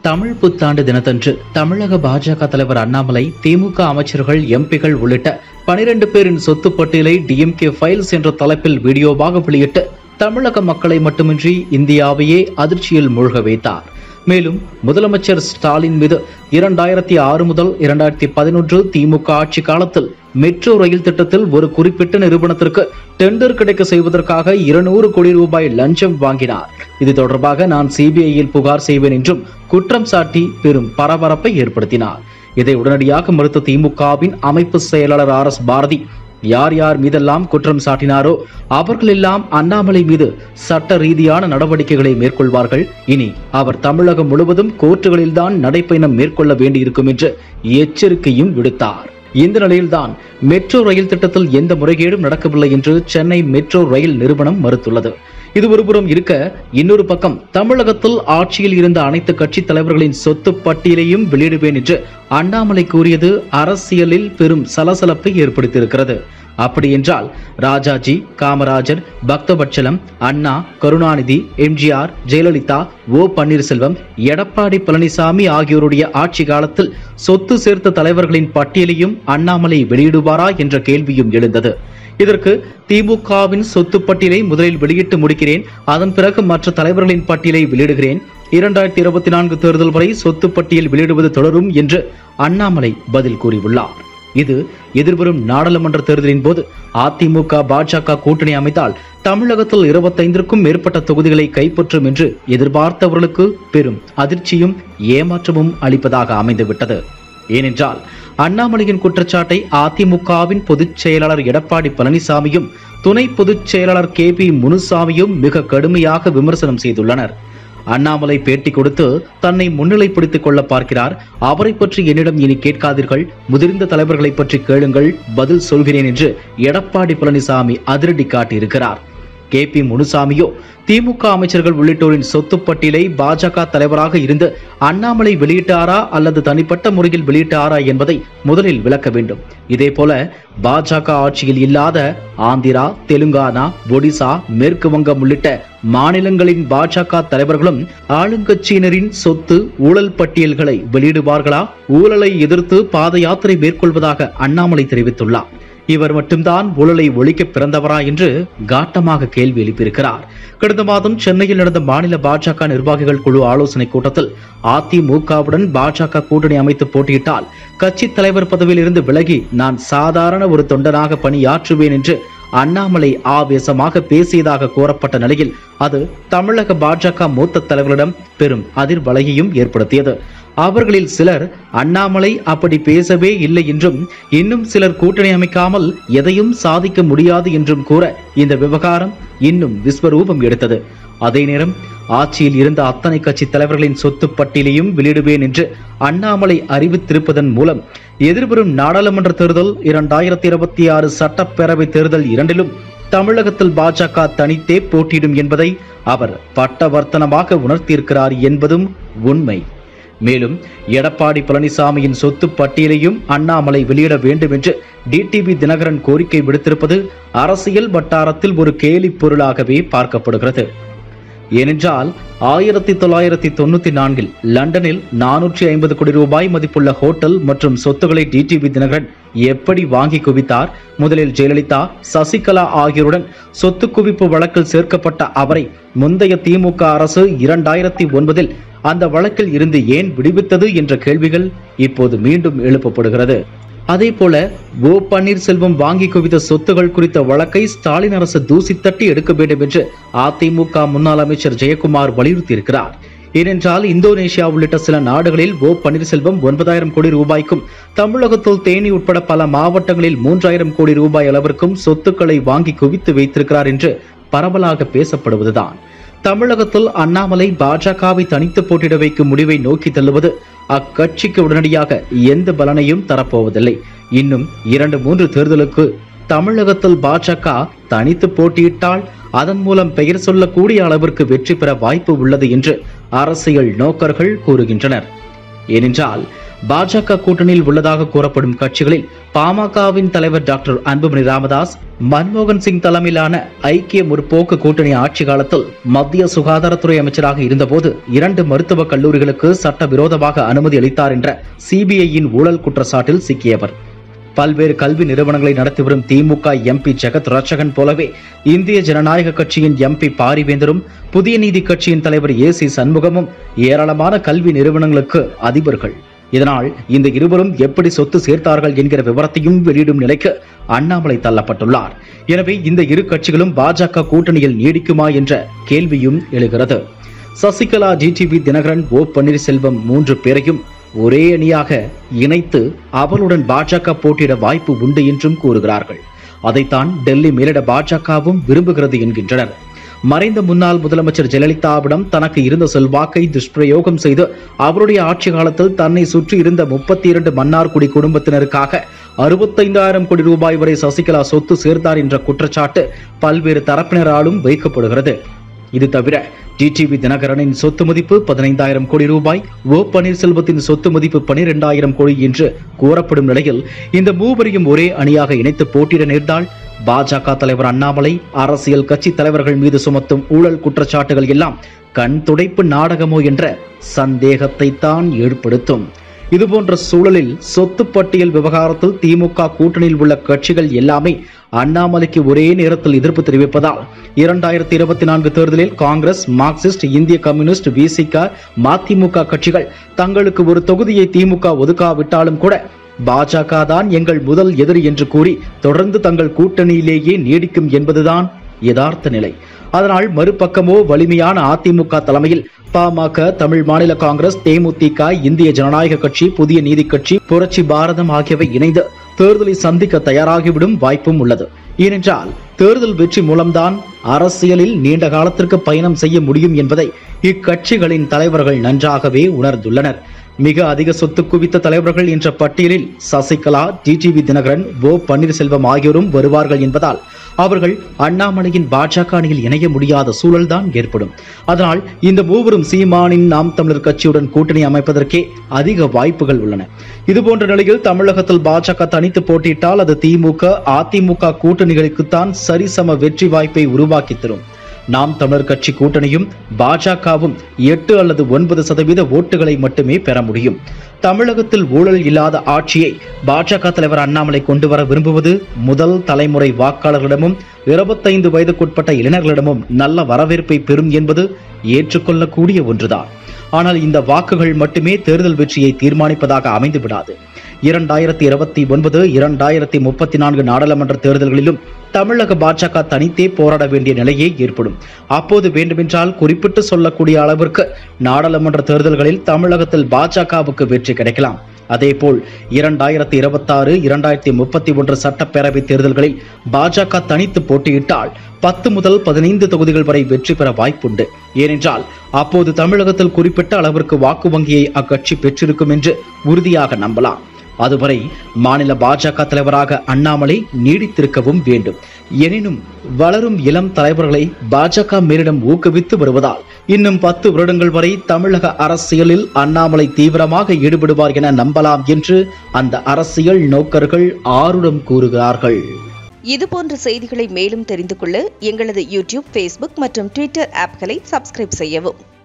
தமிழ் புத்தாண்டு தினத்தன்று தமிழக பாஜக தலைவர் அண்ணாமலை திமுக அமைச்சர்கள் எம்பிகள் உள்ளிட்ட பனிரெண்டு பேரின் சொத்து பட்டியலை டிஎம்கே ஃபைல்ஸ் என்ற தலைப்பில் வீடியோவாக வெளியிட்டு தமிழக மக்களை மட்டுமின்றி இந்தியாவையே அதிர்ச்சியில் மூழ்க வைத்தார் மேலும் முதலமைச்சர் ஸ்டாலின் மீது இரண்டாயிரத்தி ஆறு முதல் இரண்டாயிரத்தி பதினொன்று திமுக ஆட்சி காலத்தில் மெட்ரோ ரயில் திட்டத்தில் ஒரு குறிப்பிட்ட நிறுவனத்திற்கு டெண்டர் கிடைக்க செய்வதற்காக இருநூறு கோடி ரூபாய் லஞ்சம் வாங்கினார் இது தொடர்பாக நான் சிபிஐயில் புகார் செய்வேன் என்றும் குற்றம் சாட்டி பெரும் பரபரப்பை ஏற்படுத்தினார் இதை உடனடியாக மறுத்த திமுகவின் அமைப்பு செயலாளர் ஆர் எஸ் பாரதி யார் யார் மீதெல்லாம் குற்றம் சாட்டினாரோ அவர்களெல்லாம் அண்ணாமலை மீது சட்ட ரீதியான நடவடிக்கைகளை மேற்கொள்வார்கள் இனி அவர் தமிழகம் முழுவதும் கோர்ட்டுகளில்தான் நடைப்பயணம் மேற்கொள்ள வேண்டியிருக்கும் என்று எச்சரிக்கையும் விடுத்தார் இந்த நிலையில்தான் மெட்ரோ ரயில் திட்டத்தில் எந்த முறைகேடும் நடக்கவில்லை என்று சென்னை மெட்ரோ ரயில் நிறுவனம் மறுத்துள்ளது இது ஒருபுறம் இருக்க இன்னொரு பக்கம் தமிழகத்தில் ஆட்சியில் இருந்த அனைத்து கட்சி தலைவர்களின் சொத்து பட்டியலையும் வெளியிடுவேன் என்று அண்ணாமலை கூறியது அரசியலில் பெரும் சலசலப்பை ஏற்படுத்தியிருக்கிறது அப்படி என்றால் ராஜாஜி காமராஜர் பக்தவட்சலம் அண்ணா கருணாநிதி எம்ஜிஆர் ஜெயலலிதா ஓ பன்னீர்செல்வம் எடப்பாடி பழனிசாமி ஆகியோருடைய ஆட்சி காலத்தில் சொத்து சேர்த்த தலைவர்களின் பட்டியலையும் அண்ணாமலை வெளியிடுவாரா என்ற கேள்வியும் எழுந்தது இதற்கு திமுகவின் சொத்து பட்டியலை முதலில் வெளியிட்டு முடிக்கிறேன் அதன் பிறகு மற்ற தலைவர்களின் பட்டியலை வெளியிடுகிறேன் இரண்டாயிரத்தி இருபத்தி நான்கு தேர்தல் வரை சொத்து பட்டியல் வெளியிடுவது தொடரும் என்று அண்ணாமலை பதில் கூறியுள்ளார் இது எதிர்வரும் நாடாளுமன்ற தேர்தலின் போது அதிமுக பாஜக கூட்டணி அமைத்தால் தமிழகத்தில் இருபத்தைந்திற்கும் மேற்பட்ட தொகுதிகளை கைப்பற்றும் என்று எதிர்பார்த்தவர்களுக்கு பெரும் அதிர்ச்சியும் ஏமாற்றமும் அளிப்பதாக அமைந்துவிட்டது ஏனென்றால் அண்ணாமலையின் குற்றச்சாட்டை அதிமுகவின் பொதுச் செயலாளர் எடப்பாடி பழனிசாமியும் துணை பொதுச் செயலாளர் கே பி முனுசாமியும் மிக கடுமையாக விமர்சனம் செய்துள்ளனர் அண்ணாமலை பேட்டி கொடுத்து தன்னை முன்னிலைப்படுத்திக் கொள்ள பார்க்கிறார் அவரை பற்றி என்னிடம் இனி கேட்காதீர்கள் முதிர்ந்த தலைவர்களை பற்றி கேளுங்கள் பதில் சொல்கிறேன் என்று எடப்பாடி பழனிசாமி அதிரடி காட்டியிருக்கிறார் கே பி முனுசாமியோ திமுக அமைச்சர்கள் உள்ளிட்டோரின் சொத்து பட்டியலை பாஜக தலைவராக இருந்து அண்ணாமலை வெளியிட்டாரா அல்லது தனிப்பட்ட முறையில் வெளியிட்டாரா என்பதை முதலில் விளக்க வேண்டும் இதேபோல பாஜக ஆட்சியில் இல்லாத ஆந்திரா தெலுங்கானா ஒடிசா மேற்கு வங்கம் உள்ளிட்ட மாநிலங்களின் பாஜக தலைவர்களும் ஆளுங்கட்சியினரின் சொத்து ஊழல் பட்டியல்களை வெளியிடுவார்களா ஊழலை எதிர்த்து பாத யாத்திரை மேற்கொள்வதாக அண்ணாமலை தெரிவித்துள்ளார் இவர் மட்டும்தான் ஊழலை ஒழிக்க பிறந்தவரா என்று காட்டமாக கேள்வி எழுப்பியிருக்கிறார் கடந்த மாதம் சென்னையில் நடந்த மாநில பாஜக நிர்வாகிகள் குழு ஆலோசனை கூட்டத்தில் அதிமுகவுடன் பாஜக கூட்டணி அமைத்து போட்டியிட்டால் கட்சி தலைவர் பதவியில் இருந்து விலகி நான் சாதாரண ஒரு தொண்டனாக பணியாற்றுவேன் என்று அண்ணாமலை ஆவேசமாக பேசியதாக கூறப்பட்ட நிலையில் அது தமிழக பாஜக மூத்த தலைவர்களிடம் பெரும் அதிர்வலையையும் ஏற்படுத்தியது அவர்களில் சிலர் அண்ணாமலை அப்படி பேசவே இல்லை என்றும் இன்னும் சிலர் கூட்டணி அமைக்காமல் எதையும் சாதிக்க முடியாது என்றும் கூற இந்த விவகாரம் இன்னும் விஸ்வரூபம் எடுத்தது அதே நேரம் ஆட்சியில் இருந்த அத்தனை கட்சி தலைவர்களின் சொத்து பட்டியலையும் வெளியிடுவேன் என்று அண்ணாமலை அறிவித்திருப்பதன் மூலம் எதிர்வரும் நாடாளுமன்ற தேர்தல் இரண்டாயிரத்தி இருபத்தி ஆறு சட்டப்பேரவை தேர்தல் இரண்டிலும் தமிழகத்தில் பாஜக தனித்தே போட்டியிடும் என்பதை அவர் பட்டவர்த்தனமாக உணர்த்தியிருக்கிறார் என்பதும் உண்மை மேலும் எடப்பாடி பழனிசாமியின் சொத்து பட்டியலையும் அண்ணாமலை வெளியிட வேண்டும் என்று டிடிவி தினகரன் கோரிக்கை விடுத்திருப்பது அரசியல் வட்டாரத்தில் ஒரு கேலி பொருளாகவே பார்க்கப்படுகிறது ஏனென்றால் ஆயிரத்தி தொள்ளாயிரத்தி தொண்ணூத்தி நான்கில் லண்டனில் நானூற்றி ஐம்பது கோடி ரூபாய் மதிப்புள்ள ஹோட்டல் மற்றும் சொத்துக்களை டிடிவி தினகரன் எப்படி வாங்கி குவித்தார் முதலில் ஜெயலலிதா சசிகலா ஆகியோருடன் சொத்து குவிப்பு வழக்கில் சேர்க்கப்பட்ட அவரை முந்தைய திமுக அரசு இரண்டாயிரத்தி ஒன்பதில் அந்த வழக்கில் இருந்து ஏன் விடுவித்தது என்ற கேள்விகள் இப்போது மீண்டும் எழுப்பப்படுகிறது அதே போல ஓ பன்னீர்செல்வம் வாங்கி குவித்த சொத்துகள் குறித்த வழக்கை ஸ்டாலின் அரசு தூசி தட்டி எடுக்க வேண்டும் என்று அதிமுக முன்னாள் அமைச்சர் ஜெயக்குமார் வலியுறுத்தியிருக்கிறார் ஏனென்றால் இந்தோனேஷியா உள்ளிட்ட சில நாடுகளில் ஓ பன்னீர்செல்வம் ஒன்பதாயிரம் கோடி ரூபாய்க்கும் தமிழகத்தில் தேனி உட்பட பல மாவட்டங்களில் மூன்றாயிரம் கோடி ரூபாய் அளவிற்கும் சொத்துக்களை வாங்கி குவித்து வைத்திருக்கிறார் என்று பரவலாக பேசப்படுவதுதான் தமிழகத்தில் அண்ணாமலை பாஜகவை தனித்து போட்டியிட வைக்கும் முடிவை நோக்கி தள்ளுவது அக்கட்சிக்கு உடனடியாக எந்த பலனையும் தரப்போவதில்லை இன்னும் இரண்டு மூன்று தேர்தலுக்கு தமிழகத்தில் பாஜக தனித்து போட்டியிட்டால் அதன் மூலம் பெயர் சொல்லக்கூடிய அளவிற்கு வெற்றி பெற வாய்ப்பு உள்ளது என்று அரசியல் நோக்கர்கள் கூறுகின்றனர் ஏனென்றால் பாஜக கூட்டணியில் உள்ளதாக கூறப்படும் கட்சிகளில் பாமகவின் தலைவர் டாக்டர் அன்புமணி ராமதாஸ் மன்மோகன் சிங் தலைமையிலான ஐக்கிய முற்போக்கு கூட்டணி ஆட்சி காலத்தில் மத்திய சுகாதாரத்துறை அமைச்சராக இருந்தபோது இரண்டு மருத்துவக் கல்லூரிகளுக்கு சட்டவிரோதமாக அனுமதி அளித்தார் என்ற சிபிஐயின் ஊழல் குற்றச்சாட்டில் சிக்கியவர் பல்வேறு கல்வி நிறுவனங்களை நடத்தி வரும் திமுக எம்பி ஜெகத் ரட்சகன் போலவே இந்திய ஜனநாயக கட்சியின் எம்பி பாரிவேந்தரும் புதிய நீதி கட்சியின் தலைவர் ஏ சி சண்முகமும் ஏராளமான கல்வி நிறுவனங்களுக்கு அதிபர்கள் இதனால் இந்த இருவரும் எப்படி சொத்து சேர்த்தார்கள் என்கிற விவரத்தையும் வெளியிடும் நிலைக்கு அண்ணாமலை தள்ளப்பட்டுள்ளார் எனவே இந்த இரு கட்சிகளும் பாஜக கூட்டணியில் நீடிக்குமா என்ற கேள்வியும் எழுகிறது சசிகலா டிடிவி தினகரன் ஓ பன்னீர்செல்வம் மூன்று பேரையும் ஒரே அணியாக இணைத்து அவளுடன் பாஜக போட்டியிட வாய்ப்பு உண்டு என்றும் கூறுகிறார்கள் அதைத்தான் டெல்லி மேலிட பாஜகவும் விரும்புகிறது என்கின்றனர் மறைந்த முன்னாள் முதலமைச்சர் ஜெயலலிதாவிடம் தனக்கு இருந்த செல்வாக்கை துஷ்பிரயோகம் செய்து அவருடைய ஆட்சி காலத்தில் தன்னை சுற்றி இருந்த முப்பத்தி இரண்டு மன்னார்குடி குடும்பத்தினருக்காக அறுபத்தைந்தாயிரம் கோடி ரூபாய் வரை சசிகலா சொத்து சேர்த்தார் என்ற குற்றச்சாட்டு பல்வேறு தரப்பினராலும் வைக்கப்படுகிறது இது தவிர டிடிவி தினகரனின் சொத்து மதிப்பு பதினைந்தாயிரம் கோடி ரூபாய் ஓ பன்னீர்செல்வத்தின் சொத்து மதிப்பு பனிரெண்டாயிரம் கோடி என்று கூறப்படும் நிலையில் இந்த மூவரையும் ஒரே அணியாக இணைத்து போட்டியிட நேர்ந்தால் பாஜக தலைவர் அண்ணாமலை அரசியல் கட்சி தலைவர்கள் மீது சுமத்தும் ஊழல் குற்றச்சாட்டுகள் எல்லாம் கண் துடைப்பு நாடகமோ என்ற சந்தேகத்தை தான் ஏற்படுத்தும் இதுபோன்ற சூழலில் சொத்து பட்டியல் விவகாரத்தில் திமுக கூட்டணியில் உள்ள கட்சிகள் எல்லாமே அண்ணாமலைக்கு ஒரே நேரத்தில் எதிர்ப்பு தெரிவிப்பதால் இரண்டாயிரத்தி இருபத்தி நான்கு தேர்தலில் காங்கிரஸ் மார்க்சிஸ்ட் இந்திய கம்யூனிஸ்ட் விசிக மதிமுக கட்சிகள் தங்களுக்கு ஒரு தொகுதியை திமுக ஒதுக்காவிட்டாலும் கூட பாஜக தான் எங்கள் முதல் எதிரி என்று கூறி தொடர்ந்து தங்கள் கூட்டணியிலேயே நீடிக்கும் என்பதுதான் யதார்த்த நிலை அதனால் மறுபக்கமோ வலிமையான அதிமுக தலைமையில் பாமக தமிழ் மாநில காங்கிரஸ் தேமுதிக இந்திய ஜனநாயக கட்சி புதிய நீதி கட்சி புரட்சி பாரதம் ஆகியவை இணைந்து தேர்தலை சந்திக்க தயாராகிவிடும் வாய்ப்பும் உள்ளது ஏனென்றால் தேர்தல் வெற்றி மூலம்தான் அரசியலில் நீண்ட காலத்திற்கு பயணம் செய்ய முடியும் என்பதை இக்கட்சிகளின் தலைவர்கள் நன்றாகவே உணர்ந்துள்ளனர் மிக அதிக சொத்து குவித்த தலைவர்கள் என்ற பட்டியலில் சசிகலா டிடிவி தினகரன் ஓ பன்னீர்செல்வம் ஆகியோரும் வருவார்கள் என்பதால் அவர்கள் அண்ணாமலையின் பாஜக அணியில் இணைய முடியாத சூழல்தான் ஏற்படும் அதனால் இந்த மூவரும் சீமானின் நாம் தமிழர் கட்சியுடன் கூட்டணி அமைப்பதற்கே அதிக வாய்ப்புகள் உள்ளன இதுபோன்ற நிலையில் தமிழகத்தில் பாஜக தனித்து போட்டியிட்டால் அது திமுக அதிமுக கூட்டணிகளுக்குத்தான் சரிசம வெற்றி வாய்ப்பை உருவாக்கி தரும் நாம் தமிழர் கட்சி கூட்டணியும் பாஜகவும் எட்டு அல்லது ஒன்பது சதவீத ஓட்டுகளை மட்டுமே பெற முடியும் தமிழகத்தில் ஊழல் இல்லாத ஆட்சியை பாஜக தலைவர் அண்ணாமலை கொண்டு வர விரும்புவது முதல் தலைமுறை வாக்காளர்களிடமும் இருபத்தைந்து வயதுக்குட்பட்ட இளைஞர்களிடமும் நல்ல வரவேற்பை பெறும் என்பது ஏற்றுக்கொள்ளக்கூடிய ஒன்றுதான் ஆனால் இந்த வாக்குகள் மட்டுமே தேர்தல் வெற்றியை தீர்மானிப்பதாக அமைந்து விடாது இரண்டாயிரத்தி இருபத்தி ஒன்பது இரண்டாயிரத்தி முப்பத்தி நான்கு நாடாளுமன்ற தேர்தல்களிலும் தமிழக பாஜக தனித்தே போராட வேண்டிய நிலையே ஏற்படும் அப்போது வேண்டுமென்றால் குறிப்பிட்டு சொல்லக்கூடிய அளவிற்கு நாடாளுமன்ற தேர்தல்களில் தமிழகத்தில் பாஜகவுக்கு வெற்றி கிடைக்கலாம் அதேபோல் இரண்டாயிரத்தி இருபத்தாறு இரண்டாயிரத்தி முப்பத்தி ஒன்று சட்டப்பேரவை தேர்தல்களில் பாஜக தனித்து போட்டியிட்டால் பத்து முதல் பதினைந்து தொகுதிகள் வரை வெற்றி பெற வாய்ப்புண்டு ஏனென்றால் அப்போது தமிழகத்தில் குறிப்பிட்ட அளவிற்கு வாக்கு வங்கியை அக்கட்சி பெற்றிருக்கும் என்று உறுதியாக நம்பலாம் அதுவரை மாநில பாஜக தலைவராக அண்ணாமலை நீடித்திருக்கவும் வேண்டும் எனினும் வளரும் இளம் தலைவர்களை பாஜக மேலிடம் ஊக்குவித்து வருவதால் இன்னும் பத்து வருடங்கள் வரை தமிழக அரசியலில் அண்ணாமலை தீவிரமாக ஈடுபடுவார் என நம்பலாம் என்று அந்த அரசியல் நோக்கர்கள் ஆருடம் கூறுகிறார்கள் இதுபோன்ற செய்திகளை மேலும் தெரிந்து கொள்ள எங்களது யூடியூப் ஃபேஸ்புக் மற்றும் ட்விட்டர் ஆப்களை சப்ஸ்கிரைப் செய்யவும்